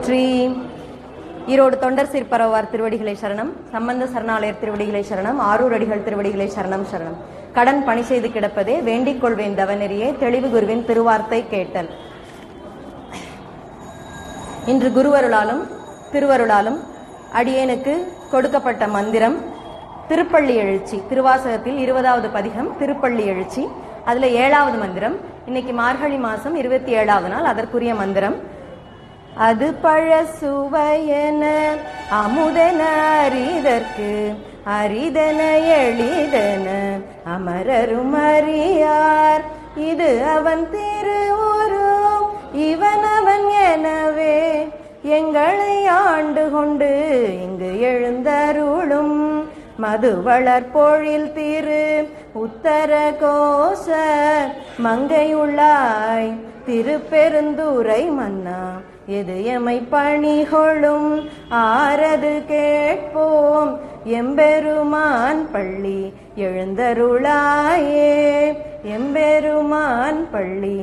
ஸ்ரீ ஈரோடு தொண்டர் சீர்பரவார் திருவடிகளை சரணம் சம்பந்த சரணாலயர் திருவடிகளை சரணம் ஆரூர் அடிகள் திருவடிகளை சரணம் சரணம் கடன் பணி செய்து கிடப்பதே வேண்டிக் கொள்வேன் தவநெறியே தெளிவு குருவின் திருவார்த்தை கேட்டல் இன்று குருவருளாலும் திருவருளாலும் அடியேனுக்கு கொடுக்கப்பட்ட மந்திரம் திருப்பள்ளி எழுச்சி திருவாசகத்தில் இருபதாவது பதிகம் திருப்பள்ளி எழுச்சி அதுல ஏழாவது மந்திரம் இன்னைக்கு மார்கழி மாசம் இருபத்தி ஏழாவது நாள் அதற்குரிய மந்திரம் அது பழசுவையென அமுதன அரிதற்கு அரிதன எளிதன அமரரும் அறியார் இது அவன் திருவுரு இவன் அவன் எனவே எங்களை ஆண்டு கொண்டு இங்கு எழுந்தருளும் மது வளர்பொழில் திரு உத்தர கோச மங்கையுள்ளாய் திருப்பெருந்துரை மன்னா எது எமை பணிகொள்ளும் ஆரது கேட்போம் எம்பெருமான் பள்ளி எழுந்தருளாயே எம்பெருமான் பள்ளி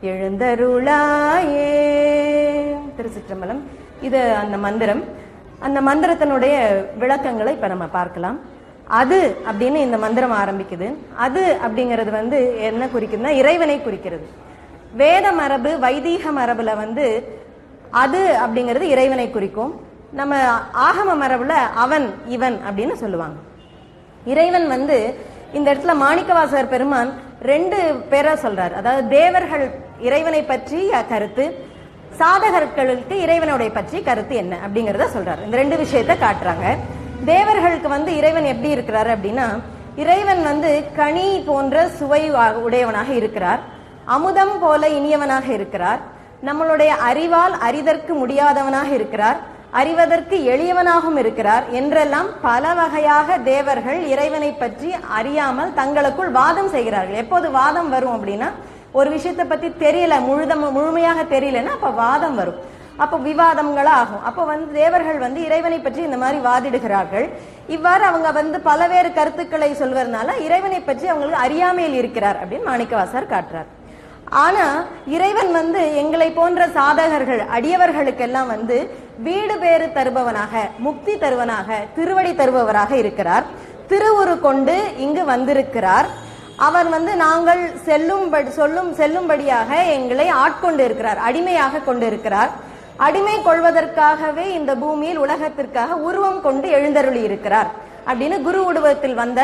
எழுந்தருளாயே திருச்சிற்றம்பலம் இது அந்த மந்திரம் அந்த மந்திரத்தினுடைய விளக்கங்களை இப்ப நம்ம பார்க்கலாம் அது அப்படின்னு இந்த மந்திரம் ஆரம்பிக்குது அது அப்படிங்கிறது வந்து என்ன குறிக்குதுன்னா இறைவனை குறிக்கிறது வேத மரபு வைதீக மரபுல வந்து அது அப்படிங்கிறது இறைவனை குறிக்கும் நம்ம ஆகம மரபுல அவன் இவன் அப்படின்னு சொல்லுவாங்க இறைவன் வந்து இந்த இடத்துல மாணிக்கவாசகர் பெருமான் ரெண்டு பேரை சொல்றார் அதாவது தேவர்கள் இறைவனை பற்றி கருத்து சாதகர்களுக்கு இறைவனுடைய பற்றி கருத்து என்ன அப்படிங்கறத சொல்றாரு இந்த ரெண்டு விஷயத்த காட்டுறாங்க தேவர்களுக்கு வந்து இறைவன் எப்படி இருக்கிறாரு அப்படின்னா இறைவன் வந்து கனி போன்ற சுவை உடையவனாக இருக்கிறார் அமுதம் போல இனியவனாக இருக்கிறார் நம்மளுடைய அறிவால் அறிதற்கு முடியாதவனாக இருக்கிறார் அறிவதற்கு எளியவனாகவும் இருக்கிறார் என்றெல்லாம் பல வகையாக தேவர்கள் இறைவனை பற்றி அறியாமல் தங்களுக்குள் வாதம் செய்கிறார்கள் எப்போது வாதம் வரும் அப்படின்னா ஒரு விஷயத்தை பத்தி தெரியல முழுதம் முழுமையாக தெரியலன்னா அப்ப வாதம் வரும் அப்போ விவாதங்களா ஆகும் அப்போ வந்து தேவர்கள் வந்து இறைவனை பற்றி இந்த மாதிரி வாதிடுகிறார்கள் இவ்வாறு அவங்க வந்து பலவேறு கருத்துக்களை சொல்வதனால இறைவனை பற்றி அவங்களுக்கு அறியாமையில் இருக்கிறார் அப்படின்னு மாணிக்கவாசர் காட்டுறார் ஆனா இறைவன் வந்து எங்களை போன்ற சாதகர்கள் அடியவர்களுக்கெல்லாம் வந்து வீடு பேறு தருபவனாக முக்தி தருவனாக திருவடி தருபவராக இருக்கிறார் திருவுரு கொண்டு இங்கு வந்திருக்கிறார் அவர் வந்து நாங்கள் செல்லும்படி சொல்லும் செல்லும்படியாக எங்களை ஆட்கொண்டு இருக்கிறார் அடிமையாக கொண்டு இருக்கிறார் அடிமை கொள்வதற்காகவே இந்த பூமியில் உலகத்திற்காக உருவம் கொண்டு எழுந்தருளி இருக்கிறார் அப்படின்னு குரு உருவத்தில் வந்த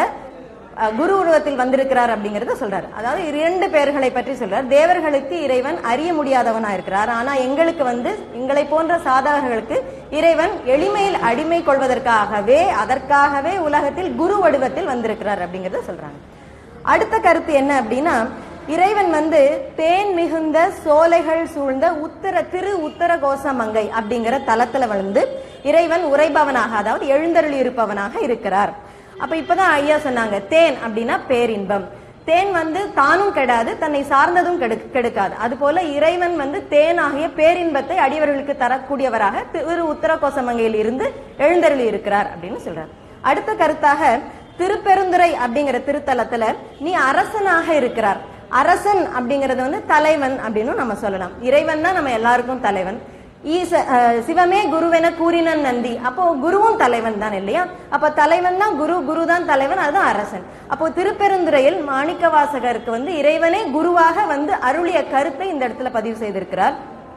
குரு உருவத்தில் வந்திருக்கிறார் அப்படிங்கறத சொல்றாரு அதாவது இரண்டு பேர்களை பற்றி சொல்றார் தேவர்களுக்கு இறைவன் அறிய முடியாதவனா இருக்கிறார் ஆனா எங்களுக்கு வந்து எங்களை போன்ற சாதகர்களுக்கு இறைவன் எளிமையில் அடிமை கொள்வதற்காகவே அதற்காகவே உலகத்தில் குரு வடிவத்தில் வந்திருக்கிறார் அப்படிங்கறத சொல்றாங்க அடுத்த கருத்து என்ன அப்படின்னா இறைவன் வந்து தேன் மிகுந்த சோலைகள் சூழ்ந்த உத்தர திரு உத்தர கோசமங்கை அப்படிங்கிற தலத்துல வந்து இறைவன் உரைபவனாக அதாவது எழுந்தருளி இருப்பவனாக இருக்கிறார் அப்ப இப்பதான் ஐயா சொன்னாங்க தேன் அப்படின்னா பேரின்பம் தேன் வந்து தானும் கெடாது தன்னை சார்ந்ததும் கெடுக்காது அது போல இறைவன் வந்து தேன் ஆகிய பேரின்பத்தை அடியவர்களுக்கு தரக்கூடியவராக திரு உத்தர கோசமங்கையில் இருந்து எழுந்தருளி இருக்கிறார் அப்படின்னு சொல்றார் அடுத்த கருத்தாக திருப்பெருந்துறை அப்படிங்கிற திருத்தலத்துல நீ அரசனாக இருக்கிறார் அரசன் அப்படிங்கறது வந்து தலைவன் அப்படின்னு நம்ம சொல்லலாம் இறைவன் தான் நம்ம எல்லாருக்கும் தலைவன் ஈச சிவமே குருவென கூறினன் நந்தி அப்போ குருவும் தலைவன் தான் இல்லையா அப்ப தலைவன் தான் குரு குரு தான் தலைவன் அதுதான் அரசன் அப்போ திருப்பெருந்துறையில் மாணிக்க வாசகருக்கு வந்து இறைவனே குருவாக வந்து அருளிய கருத்தை இந்த இடத்துல பதிவு செய்திருக்கிறார்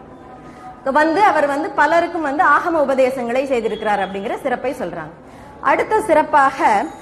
வந்து அவர் வந்து பலருக்கும் வந்து ஆகம உபதேசங்களை செய்திருக்கிறார் அப்படிங்கிற சிறப்பை சொல்றாங்க அடுத்த சிறப்பாக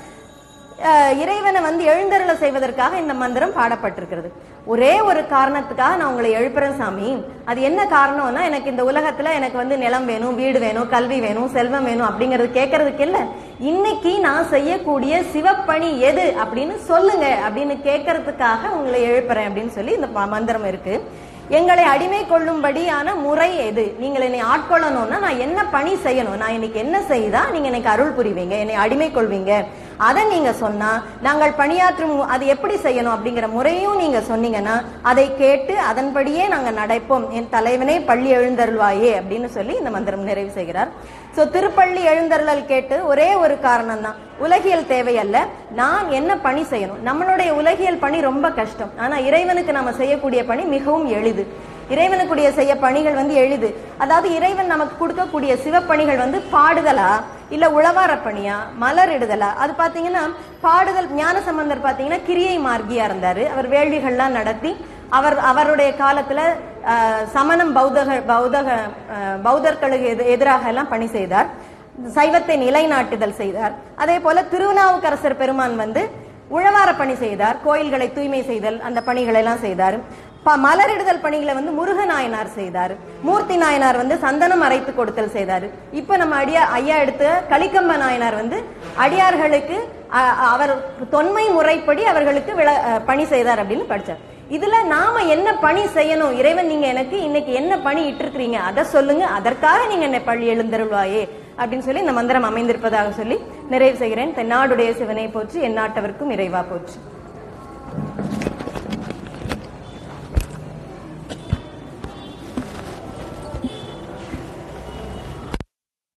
இறைவனை வந்து எழுந்தருள செய்வதற்காக இந்த மந்திரம் பாடப்பட்டிருக்கிறது ஒரே ஒரு காரணத்துக்காக நான் உங்களை எழுப்புறேன் சாமி அது என்ன காரணம்னா எனக்கு இந்த உலகத்துல எனக்கு வந்து நிலம் வேணும் வீடு வேணும் கல்வி வேணும் செல்வம் வேணும் அப்படிங்கறது கேட்கறதுக்கு இல்ல இன்னைக்கு நான் செய்யக்கூடிய சிவப்பணி எது அப்படின்னு சொல்லுங்க அப்படின்னு கேட்கறதுக்காக உங்களை எழுப்புறேன் அப்படின்னு சொல்லி இந்த மந்திரம் இருக்கு எங்களை அடிமை கொள்ளும்படியான முறை எது நீங்கள் என்னை ஆட்கொள்ளணும்னா நான் என்ன பணி செய்யணும் நான் இன்னைக்கு என்ன செய்தா நீங்க எனக்கு அருள் புரிவீங்க என்னை அடிமை கொள்வீங்க அதை நீங்க சொன்னா நாங்கள் பணியாற்றும் அது எப்படி செய்யணும் அப்படிங்கிற முறையும் நீங்க சொன்னீங்கன்னா அதை கேட்டு அதன்படியே நாங்க நடப்போம் என் தலைவனே பள்ளி எழுந்தருள்வாயே அப்படின்னு சொல்லி இந்த மந்திரம் நிறைவு செய்கிறார் சோ திருப்பள்ளி எழுந்தருளல் கேட்டு ஒரே ஒரு காரணம் தான் உலகியல் தேவையல்ல நான் என்ன பணி செய்யணும் நம்மளுடைய உலகியல் பணி ரொம்ப கஷ்டம் ஆனா இறைவனுக்கு நம்ம செய்யக்கூடிய பணி மிகவும் எளிது இறைவனுக்குடைய செய்ய பணிகள் வந்து எளிது அதாவது இறைவன் நமக்கு கொடுக்கக்கூடிய சிவப்பணிகள் வந்து பாடுதலா இல்ல உழவார பணியா மலரிடுதலா அது பாத்தீங்கன்னா பாடுதல் ஞான சம்பந்தர் பாத்தீங்கன்னா கிரியை மார்க்கியா இருந்தாரு அவர் வேள்விகள்லாம் நடத்தி அவர் அவருடைய காலத்துல அஹ், சமணம் பௌத்தக பௌத்தக அஹ், பௌத்தர்களுக்கு எதி- எதிராக எல்லாம் பணி செய்தார் சைவத்தை நிலைநாட்டுதல் செய்தார் அதே போல திருநாவுக்கரசர் பெருமான் வந்து உழவார பணி செய்தார் கோயில்களை தூய்மை செய்தல் அந்த பணிகளை எல்லாம் செய்தார் ப- மலரிடுதல் பணிகளை வந்து முருக நாயனார் செய்தார் மூர்த்தி நாயனார் வந்து சந்தனம் அரைத்து கொடுத்தல் செய்தார் இப்ப நம்ம அடியா ஐயா எடுத்த கலிக்கம்ப நாயனார் வந்து அடியார்களுக்கு அ- அவர் தொன்மை முறைப்படி அவர்களுக்கு விள- அ, பணி செய்தார் அப்படின்னு படிச்சார் இதுல நாம என்ன பணி செய்யணும் இறைவன் நீங்க எனக்கு இன்னைக்கு என்ன பணி இட்டிருக்கிறீங்க அதை சொல்லுங்க அதற்காக நீங்க என்னை பள்ளி எழுந்தருள்வாயே அப்படின்னு சொல்லி இந்த மந்திரம் அமைந்திருப்பதாக சொல்லி நிறைவு செய்கிறேன் தென்னாடுடைய சிவனை போற்றி எந்நாட்டவர்க்கும் இறைவா போற்றி